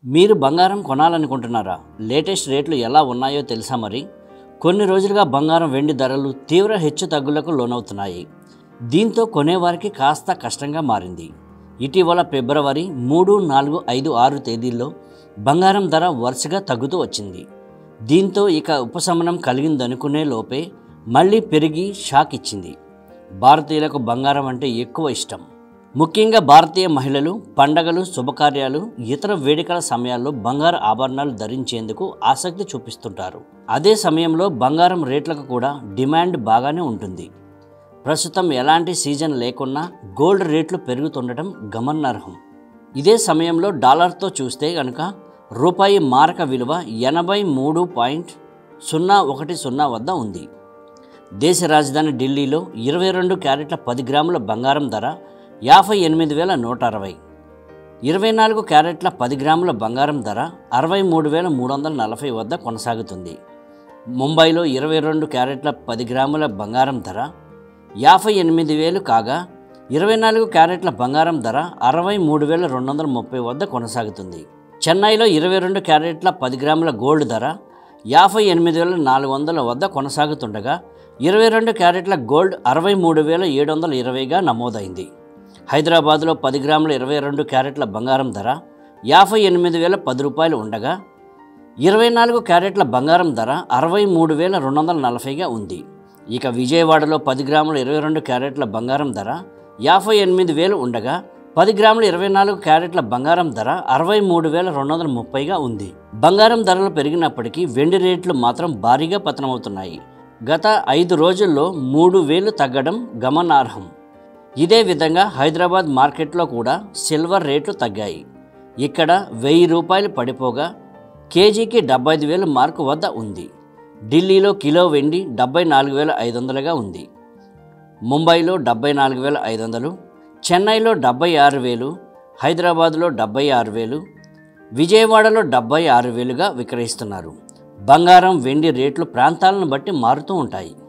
మీరు బంగారం కొనాలనుకుంటున్నారా లేటెస్ట్ రేట్లు ఎలా ఉన్నాయో తెలుసా మరి కొన్ని రోజులుగా బంగారం వెండి ధరలు తీవ్ర హెచ్చు తగ్గులకు లోనవుతున్నాయి దీంతో కొనేవారికి కాస్త కష్టంగా మారింది ఇటీవల ఫిబ్రవరి మూడు నాలుగు ఐదు ఆరు తేదీల్లో బంగారం ధర వరుసగా తగ్గుతూ వచ్చింది దీంతో ఇక ఉపశమనం కలిగిందనుకునే లోపే మళ్ళీ పెరిగి షాక్ ఇచ్చింది భారతీయులకు బంగారం అంటే ఎక్కువ ఇష్టం ముఖ్యంగా భారతీయ మహిళలు పండగలు శుభకార్యాలు ఇతర వేడుకల సమయాల్లో బంగారు ఆభరణాలు ధరించేందుకు ఆసక్తి చూపిస్తుంటారు అదే సమయంలో బంగారం రేట్లకు కూడా డిమాండ్ బాగానే ఉంటుంది ప్రస్తుతం ఎలాంటి సీజన్ లేకున్నా గోల్డ్ రేట్లు పెరుగుతుండటం గమనార్హం ఇదే సమయంలో డాలర్తో చూస్తే కనుక రూపాయి మారక విలువ ఎనభై మూడు పాయింట్ సున్నా ఒకటి సున్నా వద్ద ఉంది దేశ రాజధాని ఢిల్లీలో ఇరవై రెండు క్యారెట్ల పది గ్రాముల బంగారం ధర యాభై ఎనిమిది వేల నూట అరవై ఇరవై నాలుగు క్యారెట్ల పది గ్రాముల బంగారం ధర అరవై మూడు వేల మూడు వందల నలభై వద్ద కొనసాగుతుంది ముంబైలో ఇరవై రెండు క్యారెట్ల పది గ్రాముల బంగారం ధర యాభై ఎనిమిది వేలు కాగా ఇరవై నాలుగు క్యారెట్ల బంగారం ధర అరవై మూడు వేల రెండు వందల ముప్పై వద్ద కొనసాగుతుంది చెన్నైలో ఇరవై రెండు క్యారెట్ల పది గ్రాముల గోల్డ్ ధర యాభై ఎనిమిది వేల నాలుగు వందల వద్ద కొనసాగుతుండగా ఇరవై రెండు క్యారెట్ల గోల్డ్ అరవై మూడు వేల ఏడు వందల ఇరవైగా నమోదైంది హైదరాబాద్లో పది గ్రాముల ఇరవై రెండు క్యారెట్ల బంగారం ధర యాభై ఎనిమిది వేల పది రూపాయలు ఉండగా ఇరవై నాలుగు క్యారెట్ల బంగారం ధర అరవై మూడు వేల రెండు వందల నలభైగా ఉంది ఇక విజయవాడలో పది గ్రాముల ఇరవై రెండు క్యారెట్ల బంగారం ధర యాభై ఎనిమిది వేలు ఉండగా పది గ్రాముల ఇరవై నాలుగు క్యారెట్ల బంగారం ధర అరవై మూడు వేల రెండు వందల ముప్పైగా ఉంది బంగారం ధరలు పెరిగినప్పటికీ వెండి రేట్లు మాత్రం భారీగా పతనమవుతున్నాయి గత ఐదు రోజుల్లో మూడు వేలు తగ్గడం గమనార్హం ఇదే విధంగా హైదరాబాద్ మార్కెట్లో కూడా సిల్వర్ రేట్లు తగ్గాయి ఇక్కడ వెయ్యి రూపాయలు పడిపోగా కేజీకి డెబ్బై ఐదు వేల మార్కు వద్ద ఉంది ఢిల్లీలో కిలో వెండి డెబ్బై నాలుగు వేల ఐదు వందలుగా ఉంది ముంబైలో డెబ్బై నాలుగు వేల ఐదు వందలు చెన్నైలో డెబ్బై ఆరు వేలు హైదరాబాద్లో డెబ్బై ఆరు వేలు విజయవాడలో డెబ్బై ఆరు వేలుగా విక్రయిస్తున్నారు బంగారం వెండి రేట్లు ప్రాంతాలను బట్టి మారుతూ ఉంటాయి